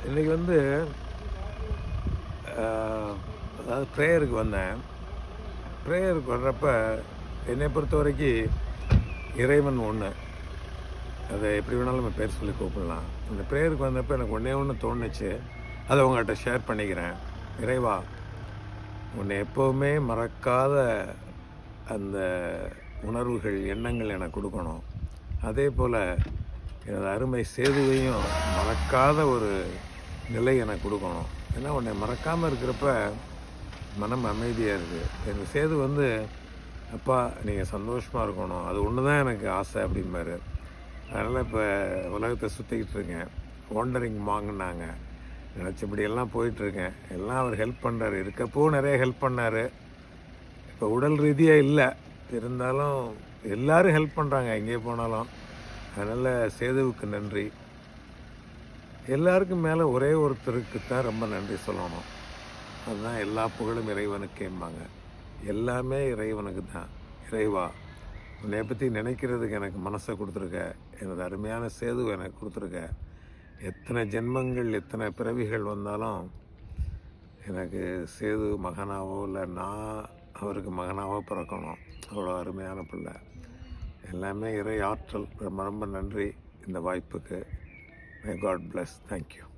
இன்றைக்கி வந்து ஆஹ், அதாவது ப்ரேயருக்கு வந்தேன் ப்ரேயருக்கு வர்றப்ப என்னை பொறுத்த வரைக்கும் இறைவன் ஒன்று அதை எப்படி வேணாலும் நம்ம பேர் சொல்லி கூப்பிடலாம் இந்த ப்ரேயருக்கு வந்தப்போ எனக்கு ஒன்றே ஒன்று தோணுச்சு அதை உங்கள்கிட்ட ஷேர் பண்ணிக்கிறேன் இறைவா உன்னை எப்போவுமே மறக்காத அந்த உணர்வுகள் எண்ணங்கள் எனக்கு கொடுக்கணும் அதே போல் எனது அருமை சேதுவையும் மறக்காத ஒரு நிலை எனக்கு கொடுக்கணும் ஏன்னா உன்னை மறக்காமல் இருக்கிறப்ப மனம் அமைதியாக இருக்குது எங்கள் சேது வந்து அப்பா நீங்கள் சந்தோஷமாக இருக்கணும் அது ஒன்று தான் எனக்கு ஆசை அப்படிம்பாரு அதனால் இப்போ உலகத்தை சுற்றிக்கிட்டு இருக்கேன் வாண்டரிங் வாங்கினாங்க நினச்சபடியெல்லாம் போயிட்டுருக்கேன் எல்லாம் அவர் ஹெல்ப் பண்ணுறாரு இருக்கப்போ நிறைய ஹெல்ப் பண்ணார் இப்போ உடல் ரீதியாக இல்லை இருந்தாலும் எல்லாரும் ஹெல்ப் பண்ணுறாங்க எங்கே போனாலும் அதனால் சேதுவுக்கு நன்றி எல்லாருக்கும் மேலே ஒரே ஒருத்தருக்கு தான் ரொம்ப நன்றி சொல்லணும் அதுதான் எல்லா புகழும் இறைவனுக்கேம்பாங்க எல்லாமே இறைவனுக்கு தான் இறைவா உன்னை பற்றி நினைக்கிறதுக்கு எனக்கு மனசை கொடுத்துருக்க எனது அருமையான சேதுவை எனக்கு கொடுத்துருக்க எத்தனை ஜென்மங்கள் எத்தனை பிறவிகள் வந்தாலும் எனக்கு சேது மகனாவோ இல்லை நான் அவருக்கு மகனாவோ பிறக்கணும் அவ்வளோ அருமையான பிள்ளை எல்லாமே இறை ஆற்றல் ரொம்ப ரொம்ப நன்றி இந்த வாய்ப்புக்கு மே காட் பிளஸ் தேங்க்யூ